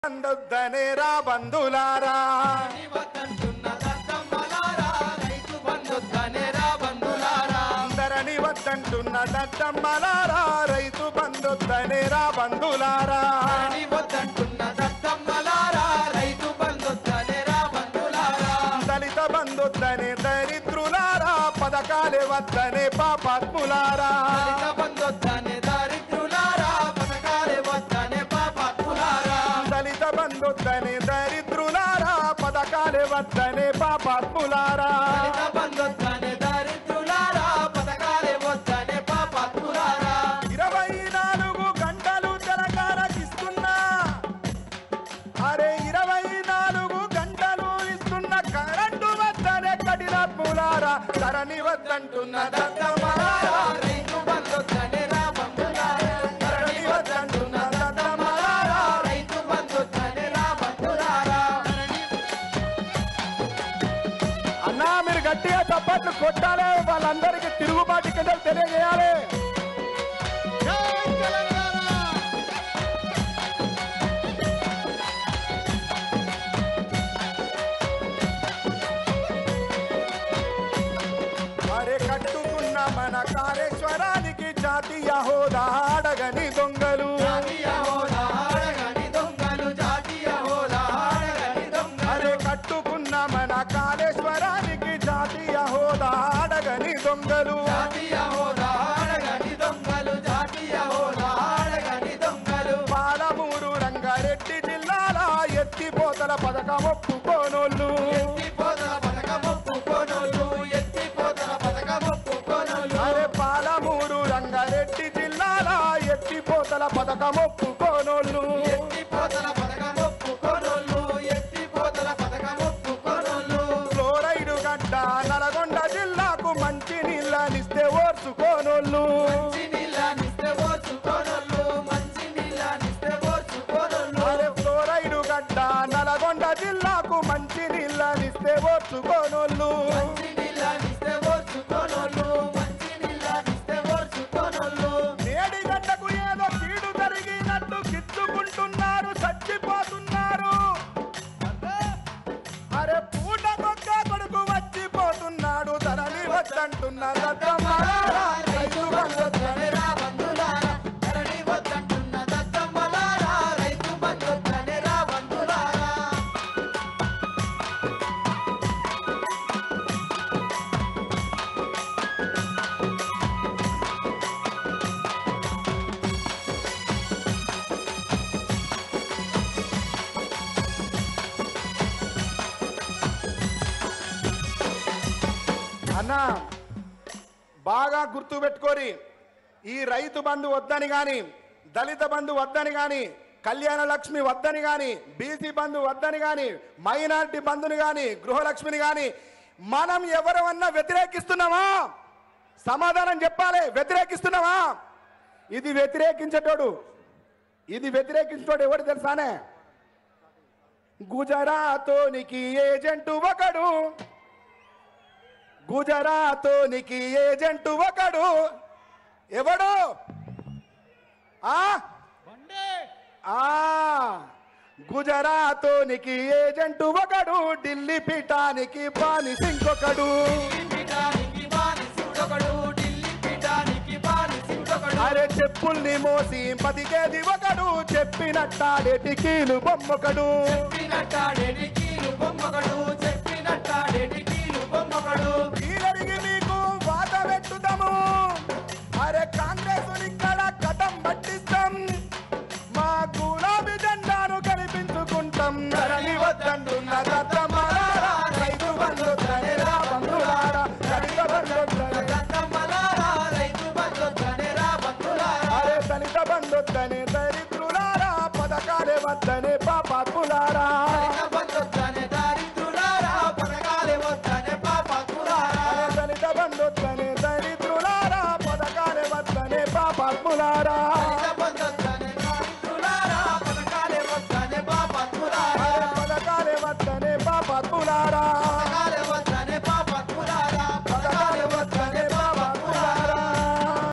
అందొద్దనే రా బంధులారా వద్దంటున్న దత్తమ్మలారా రైతు బంధొద్దనే రా బంధులారా అందరని వద్దంటున్న దద్దమ్మలారా రైతు బంధొద్దనే రా బంధులారా ధరణి వద్దంటున్న దత్తమ్మలారా రైతు బంధొద్దనే రా బంధులారా దళిత బంధొద్దనే దరిద్రులారా పథకాలే వద్దనే పాపాత్ములారా దళిత బంధొద్దనే దారిద్రులారా పథకాలే వద్దనే పాపాత్ములారా దళిత బంధొద్దనే దరిద్రులారా పథకాలే వద్దనే పాపాత్ములారా దళిత బంధొద్దనే దారిద్రులారా పథకాలే వద్దనే పాపాత్ములారా ఇరవై నాలుగు గంటలు తెలంగాణకిస్తున్నా అరే ఇరవై నాలుగు గంటలు ఇస్తున్న కరెంటు వద్దనే కఠినాత్ములారా ధరణి వద్దంటున్న దద్దమ్మలారా రైతు బంధొద్దనే రా బంధులారా ధరణి వద్దంటున్న దద్దమ్మలారా రైతు బంధొద్దనే రా బంధులారా అన్నా మీరు గట్టిగా చప్పట్లు కొట్టాలి వాళ్ళందరికీ తిరుగుబాటు కింద తెలియజేయాలి అరే కట్టుకున్న మన కాళేశ్వరానికి జాతీయ హోదా అడగని దొంగలు జాతీయ హోదా అడగని దొంగలు జాతీయ హోదా అడగని దొంగలు అరే కట్టుకున్న మన కాళేశ్వరానికి జాతీయ హోదా అడగని దొంగలు జాతీయ హోదా అడగని దొంగలు జాతీయ హోదా అడగని దొంగలు పాలమూరు రంగారెడ్డి జిల్లాల ఎత్తిపోతల పథకం ఒప్పుకోనోళ్ళు ఎత్తిపోతల పథకం ఒప్పుకోనోళ్ళు ఎత్తిపోతల పథకం ఒప్పుకోనోళ్ళు అరే పాలమూరు రంగారెడ్డి జిల్లాల ఎత్తిపోతల పథకం ఒప్పుకోనోళ్ళు ఎత్తిపోతల పథకం ఒప్పుకోనోళ్ళు ఎత్తిపోతల పథకం ఒప్పుకోనోళ్ళు ఫ్లోరైడ్ గడ్డ నల్గొండ జిల్లాకు మంచి నీళ్ళనిస్తే ఓర్చుకోనోళ్ళు మంచి నీళ్ళనిస్తే ఓర్చుకోనోళ్ళు మంచి నీళ్ళనిస్తే ఓర్చుకోనోళ్ళు అరే ఫ్లోరైడ్ గడ్డ నల్గొండ జిల్లాకు మంచి నీళ్ళనిస్తే ఓర్చుకోనోళ్ళు మంచి నీళ్ళనిస్తే ఓర్చుకోనోళ్ళు మంచి నీళ్ళనిస్తే ఓర్చుకోనోళ్ళు నేడి గడ్డకు ఏదో కీడు జరిగినట్టు గిచ్చుకుంటున్నారు చచ్చిపోతున్నారు అరే పూట కొక్క కొడుకు వచ్చిపోతున్నాడు ధరని వద్దంటున్న దద్దమ్మలారా, రైతు బంధొద్దనే రా బంధులారా ధరణి వద్దంటున్న దత్తమ్మలారా రైతు బంధొద్దనే రా బంధులారా అన్న బాగా గుర్తు పెట్టుకోరి ఈ రైతు బంధు వద్దని గాని దళిత బంధు వద్దని గాని కళ్యాణ లక్ష్మి వద్దని గాని బీసీ బంధు వద్దని గాని మైనారిటీ బంధుని గాని గృహలక్ష్మిని గాని మనం ఎవరమన్నా వ్యతిరేకిస్తున్నామా సమాధానం చెప్పాలి వ్యతిరేకిస్తున్నావా ఇది వ్యతిరేకించేటోడు ఇది వ్యతిరేకించేటోడు ఎవడు తెలుసానే గుజరాతోనికి ఏజెంటు ఒకడు గుజరాతోనికి ఏజెంటు ఒకడు ఎవడు ఆ ఆ గుజరాతోనికి ఏజెంటు ఒకడు ఢిల్లీ పీఠానికి బానిస ఇంకొకడు పీఠానికి బానిసుడొకడు ఢిల్లీ పీఠానికి బానిసుడొకడు అరే చెప్పుల్ని మోసి బతికేది ఒకడు చెప్పినట్టాడేటి కీలు బొమ్మొకడు చెప్పినట్టాడేటి కీలు బొమ్మకడు చెప్పినట్టాడేటి కీలు బొమ్మకడు కీలడిగి మీకు వాత పెట్టుదాము అరే కాంగ్రెస్ ఇక్కడ కథం పట్టిస్తాం మా గులాబీ జెండాను కనిపించుకుంటాం ధరణి వద్దంటున్న దత్తమ్మలారా, రైతు బంధుత్వనే రా బంధులారా, దళిత బంధుత్వనే దత్తమ్మలారా రైతు బంధొద్దనే రా బంధులారా అరే దళిత బంధుత్వనే దరిద్రులారా పథకాలే వద్దనే పాపాత్ములారా దళిత బంధొద్దనే దారిద్రులారా పథకాలే వద్దనే పాపాత్ములారా అరే దళిత బంధుత్వనే దరిద్రులారా పథకాలే వద్దనే పాపాత్ములారా దళిత బంధు